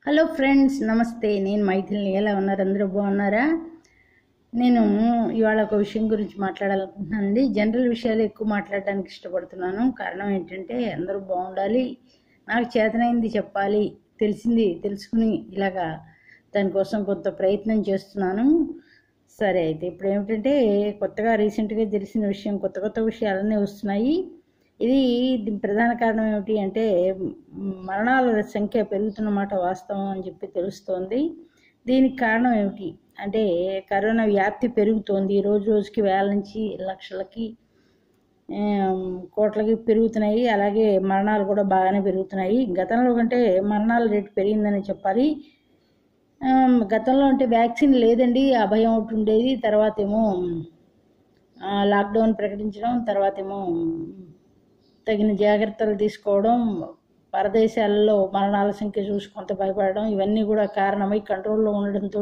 hello friends నమస్తే నేను మైథిలిని ఎలా ఉన్నారు అందరూ బాగున్నారా నేను ఇవాళ ఒక విషయం గురించి మాట్లాడాలనుకుంటున్నానండి జనరల్ విషయాలు ఎక్కువ మాట్లాడడానికి ఇష్టపడుతున్నాను కారణం ఏంటంటే అందరూ బాగుండాలి నాకు చేతనైంది చెప్పాలి తెలిసింది తెలుసుకుని ఇలాగా దానికోసం కొంత ప్రయత్నం చేస్తున్నాను సరే అయితే ఇప్పుడు ఏమిటంటే కొత్తగా రీసెంట్గా తెలిసిన విషయం కొత్త కొత్త విషయాలన్నీ వస్తున్నాయి ఇది దీని ప్రధాన కారణం ఏమిటి అంటే మ్, మరణాల సంఖ్య పెరుగుతున్నమాట వాస్తవం అని చెప్పి తెలుస్తోంది దీనికి కారణం ఏమిటి అంటే కరోనా వ్యాప్తి పెరుగుతోంది రోజు రోజుకి వేల నుంచి లక్షలకి ఆమ్, కోట్లకి పెరుగుతున్నాయి అలాగే మరణాలు కూడా బాగానే పెరుగుతున్నాయి గతంలో కంటే మరణాల రేటు పెరిగిందని చెప్పాలి ఆమ్, గతంలో అంటే వ్యాక్సిన్ లేదండి ఆ భయం ఒకటి ఉండేది తర్వాత ఏమో ఆ, లాక్డౌన్ ప్రకటించడం తర్వాత ఏమో తగిన జాగ్రత్తలు తీసుకోవడం పరదేశాలలో మరణాల సంఖ్య చూసి కొంత భయపడడం ఇవన్నీ కూడా కారణమై కంట్రోల్లో ఉండడంతో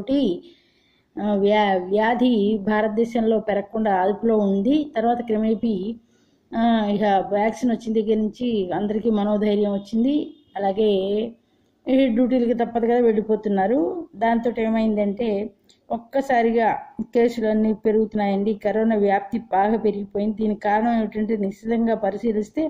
వ్యా వ్యాధి భారతదేశంలో పెరగకుండా అదుపులో ఉంది తర్వాత క్రమేపీ ఆ, ఇక వ్యాక్సిన్ వచ్చిన దగ్గర నుంచి అందరికీ మనోధైర్యం వచ్చింది అలాగే ఈ డ్యూటీలకి తప్పదు కదా వెళ్ళిపోతున్నారు దాంతో ఏమైందంటే ఒక్కసారిగా కేసులన్నీ పెరుగుతున్నాయండి కరోనా వ్యాప్తి బాగా పెరిగిపోయింది దీనికి కారణం ఏమిటంటే నిశ్చితంగా పరిశీలిస్తే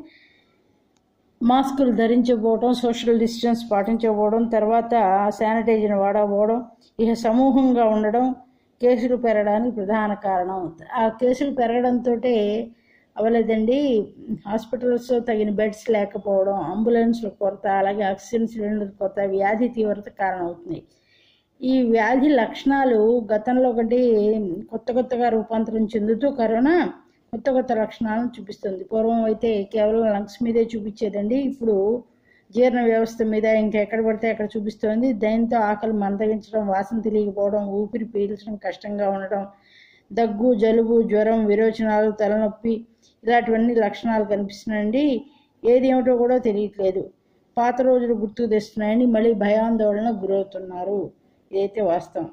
మాస్కులు ధరించకపోవడం సోషల్ డిస్టెన్స్ పాటించకపోవడం తర్వాత శానిటైజర్ వాడకపోవడం ఇక సమూహంగా ఉండడం కేసులు పెరగడానికి ప్రధాన కారణం ఆ కేసులు పెరగడంతో అవ్వలేదండి హాస్పిటల్స్లో తగిన బెడ్స్ లేకపోవడం అంబులెన్స్ల కొరత అలాగే ఆక్సిజన్ సిలిండర్ కొరత వ్యాధి తీవ్రత కారణమవుతున్నాయి ఈ వ్యాధి లక్షణాలు గతంలో కంటే కొత్త కొత్తగా రూపాంతరం చెందుతూ కరోనా కొత్త కొత్త లక్షణాలను చూపిస్తుంది పూర్వం అయితే కేవలం లంగ్స్ మీదే చూపించేదండి ఇప్పుడు జీర్ణ వ్యవస్థ మీద ఇంకా ఎక్కడ పడితే అక్కడ చూపిస్తోంది దాంతో ఆకలి మందగించడం వాసన తెలియకపోవడం ఊపిరి పీల్చడం కష్టంగా ఉండడం దగ్గు జలుబు జ్వరం విరోచనాలు తలనొప్పి ఇలాంటివన్నీ లక్షణాలు కనిపిస్తున్నాయండి ఏది ఏమిటో కూడా తెలియట్లేదు పాత రోజులు గుర్తుకు తెస్తున్నాయండి మళ్ళీ భయాందోళన గురవుతున్నారు ఇదైతే వాస్తవం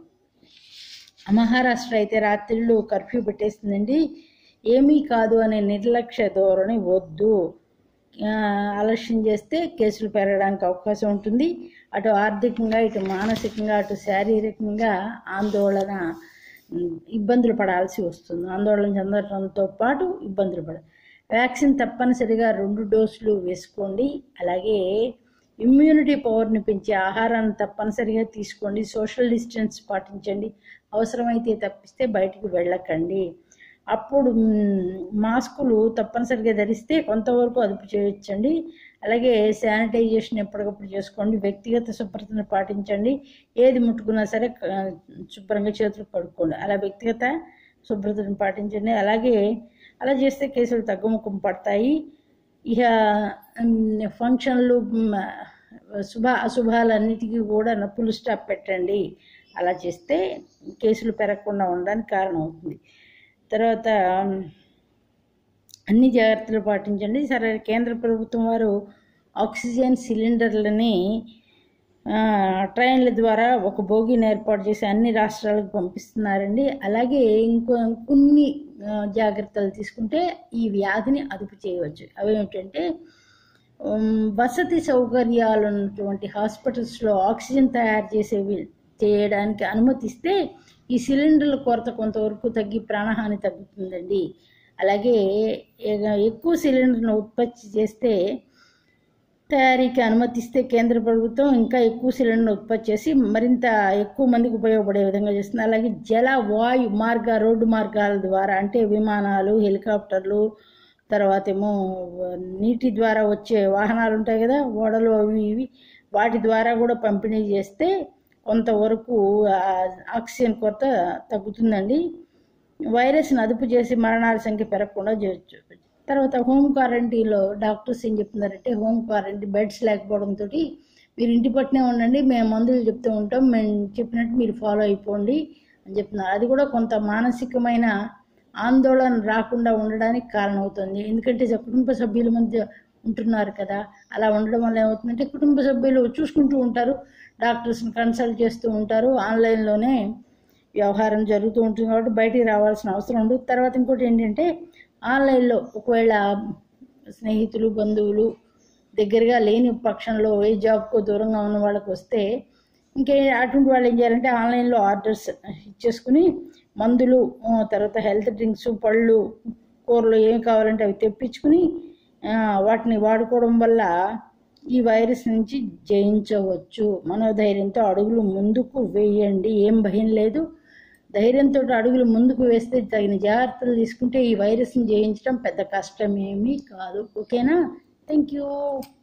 మహారాష్ట్ర అయితే రాత్రిళ్ళు కర్ఫ్యూ పెట్టేస్తుందండి ఏమీ కాదు అనే నిర్లక్ష్య ధోరణి వద్దు ఆ, ఆలస్యం చేస్తే కేసులు పెరగడానికి అవకాశం ఉంటుంది అటు ఆర్థికంగా ఇటు మానసికంగా అటు శారీరకంగా ఆందోళన ఉమ్, ఇబ్బందులు పడాల్సి వస్తుంది ఆందోళన చెందడంతో పాటు ఇబ్బందులు పడ వ్యాక్సిన్ తప్పనిసరిగా రెండు డోసులు వేసుకోండి అలాగే ఇమ్యూనిటీ పవర్ని పెంచే ఆహారాన్ని తప్పనిసరిగా తీసుకోండి సోషల్ డిస్టెన్స్ పాటించండి అవసరమైతే తప్పిస్తే బయటికి వెళ్ళకండి అప్పుడు మ్, మాస్కులు తప్పనిసరిగా ధరిస్తే కొంతవరకు అదుపు చేయొచ్చండి అలాగే శానిటైజేషన్ ఎప్పటికప్పుడు చేసుకోండి వ్యక్తిగత శుభ్రతను పాటించండి ఏది ముట్టుకున్నా సరే క- శుభ్రంగా చేతులు కడుక్కోండి అలా వ్యక్తిగత శుభ్రతను పాటించండి అలాగే అలా చేస్తే కేసులు తగ్గుముఖం పడతాయి ఇక మ్, ఫంక్షన్లు మ్, శుభ అశుభాలన్నిటికీ కూడా నప్పులు స్టాప్ పెట్టండి అలా చేస్తే కేసులు పెరగకుండా ఉండడానికి కారణం అవుతుంది తర్వాత మ్, అన్ని జాగ్రత్తలు పాటించండి సరే కేంద్ర ప్రభుత్వం వారు ఆక్సిజన్ సిలిండర్లని ఆ, ట్రైన్ల ద్వారా ఒక బోగిని ఏర్పాటు చేసి అన్ని రాష్ట్రాలకు పంపిస్తున్నారండి అలాగే ఇంకో కొన్ని ఆ, జాగ్రత్తలు తీసుకుంటే ఈ వ్యాధిని అదుపు చేయవచ్చు అవి ఏమిటంటే ఉమ్, వసతి సౌకర్యాలు ఉన్నటువంటి హాస్పిటల్స్లో ఆక్సిజన్ తయారు చేసేవి చేయడానికి అనుమతిస్తే ఈ సిలిండర్ల కొరత కొంతవరకు తగ్గి ప్రాణహాని తగ్గుతుందండి అలాగే ఎ- ఎక్కువ సిలిండర్ను ఉత్పత్తి చేస్తే తయారీకి అనుమతిస్తే కేంద్ర ప్రభుత్వం ఇంకా ఎక్కువ సిలిండర్ ఉత్పత్తి చేసి మరింత ఎక్కువ మందికి ఉపయోగపడే విధంగా చేస్తుంది అలాగే జల వాయు మార్గ రోడ్డు మార్గాల ద్వారా అంటే విమానాలు హెలికాప్టర్లు తర్వాత ఏమో నీటి ద్వారా వచ్చే వాహనాలు ఉంటాయి కదా ఓడలు అవి ఇవి వాటి ద్వారా కూడా పంపిణీ చేస్తే కొంతవరకు ఆ, ఆక్సిజన్ కొరత తగ్గుతుందండి వైరస్ని అదుపు చేసి మరణాల సంఖ్య పెరగకుండా చేయొచ్చు తర్వాత హోమ్ క్వారంటైన్లో డాక్టర్స్ ఏం చెప్తున్నారంటే హోమ్ క్వారంటైన్ బెడ్స్ లేకపోవడంతో మీరు ఇంటి పట్టునే ఉండండి మేము మందులు చెప్తూ ఉంటాం మేము చెప్పినట్టు మీరు ఫాలో అయిపోండి అని చెప్తున్నారు అది కూడా కొంత మానసికమైన ఆందోళన రాకుండా ఉండడానికి కారణమవుతుంది ఎందుకంటే స- కుటుంబ సభ్యుల మధ్య ఉంటున్నారు కదా అలా ఉండడం వల్ల ఏమవుతుందంటే కుటుంబ సభ్యులు చూసుకుంటూ ఉంటారు డాక్టర్స్ని కన్సల్ట్ చేస్తూ ఉంటారు ఆన్లైన్లోనే వ్యవహారం జరుగుతూ ఉంటుంది కాబట్టి బయటికి రావాల్సిన అవసరం ఉండదు తర్వాత ఇంకోటి ఏంటంటే ఆన్లైన్లో ఒకవేళ స్నేహితులు బంధువులు దగ్గరగా లేని పక్షంలో ఏ జాబ్కో దూరంగా ఉన్న వాళ్ళకి వస్తే ఇంకే అటువంటి వాళ్ళు ఏం చేయాలంటే ఆన్లైన్లో ఆర్డర్స్ ఇచ్చేసుకుని మందులు ఆ, తర్వాత హెల్త్ డ్రింక్స్ పళ్ళు కూరలు ఏం కావాలంటే అవి తెప్పించుకుని ఆ, వాటిని వాడుకోవడం వల్ల ఈ వైరస్ నుంచి జయించవచ్చు మనోధైర్యంతో అడుగులు ముందుకు వేయండి ఏం భయం లేదు ధైర్యంతో అడుగులు ముందుకు వేస్తే తగిన జాగ్రత్తలు తీసుకుంటే ఈ వైరస్ని జయించడం పెద్ద కష్టమేమీ కాదు ఓకేనా థ్యాంక్ యూ